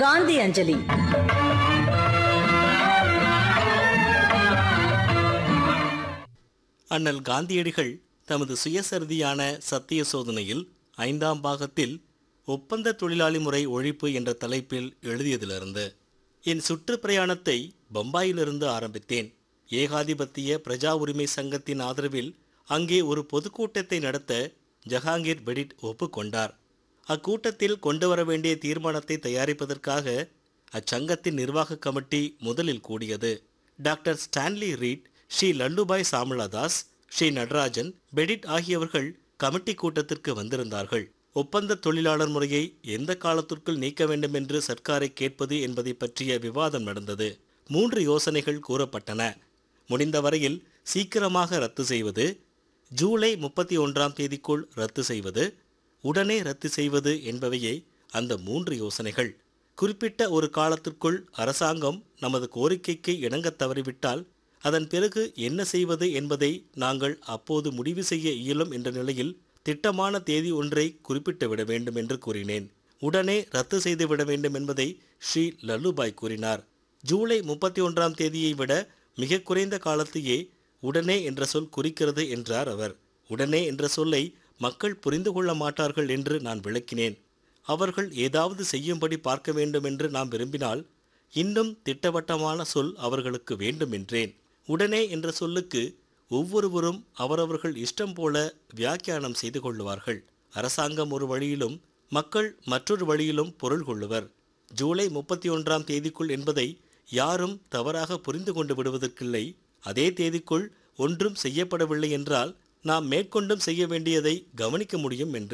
காந்தி அஞ்சலி அண்ணல் காந்தியடிகள் தமது சுயசரிதியான சத்திய சோதனையில் ஐந்தாம் பாகத்தில் ஒப்பந்த தொழிலாளி முறை ஒழிப்பு என்ற தலைப்பில் எழுதியதிலிருந்து என் சுற்றுப்பிரயாணத்தை பம்பாயிலிருந்து ஆரம்பித்தேன் ஏகாதிபத்திய பிரஜா உரிமை சங்கத்தின் ஆதரவில் அங்கே ஒரு பொதுக்கூட்டத்தை நடத்த ஜஹாங்கீர் பெடிட் ஒப்புக்கொண்டார் அக்கூட்டத்தில் கொண்டு வர வேண்டிய தீர்மானத்தை தயாரிப்பதற்காக அச்சங்கத்தின் நிர்வாக கமிட்டி முதலில் கூடியது doctor Stanley Reed Shri Lallubhai Samaldas Shri Natarajan Petit ஆகியவர்கள் கமிட்டி கூட்டத்திற்கு வந்திருந்தார்கள் ஒப்பந்த தொழிலாளர் முறையை எந்த காலத்திற்குள் நீக்க வேண்டும் என்று சர்க்காரை கேட்பது என்பதை பற்றிய விவாதம் நடந்தது மூன்று யோசனைகள் கூறப்பட்டன முடிந்த வரையில் சீக்கிரமாக ரத்து செய்வது ஜூலை முப்பத்தி ஒன்றாம் தேதிக்குள் ரத்து செய்வது உடனே ரத்து செய்வது என்பவையே அந்த மூன்று யோசனைகள் குறிப்பிட்ட ஒரு காலத்திற்குள் அரசாங்கம் நமது கோரிக்கைக்கு இணங்கத் தவறிவிட்டால் அதன் பிறகு என்ன செய்வது என்பதை நாங்கள் அப்போது முடிவு செய்ய இயலும் என்ற நிலையில் திட்டமான தேதி ஒன்றை குறிப்பிட்டு விட வேண்டும் என்று கூறினேன் உடனே ரத்து செய்து விட வேண்டும் என்பதை ஸ்ரீ லல்லுபாய் கூறினார் ஜூலை முப்பத்தி ஒன்றாம் தேதியை விட மிக குறைந்த காலத்தையே உடனே என்ற சொல் குறிக்கிறது என்றார் அவர் உடனே என்ற சொல்லை மக்கள் புரிந்து கொள்ள மாட்டார்கள் என்று நான் விளக்கினேன் அவர்கள் ஏதாவது செய்யும்படி பார்க்க வேண்டும் என்று நாம் விரும்பினால் இன்னும் திட்டவட்டமான சொல் அவர்களுக்கு வேண்டும் என்றேன் உடனே என்ற சொல்லுக்கு ஒவ்வொருவரும் அவரவர்கள் இஷ்டம் போல வியாக்கியானம் செய்து கொள்ளுவார்கள் அரசாங்கம் ஒரு வழியிலும் மக்கள் மற்றொரு வழியிலும் பொருள் கொள்ளுவர் ஜூலை முப்பத்தி ஒன்றாம் தேதிக்குள் என்பதை யாரும் தவறாக புரிந்து கொண்டு விடுவதற்கில்லை அதே தேதிக்குள் ஒன்றும் செய்யப்படவில்லை என்றால் நாம் மேற்கொண்டும் செய்ய வேண்டியதை கவனிக்க முடியும் என்று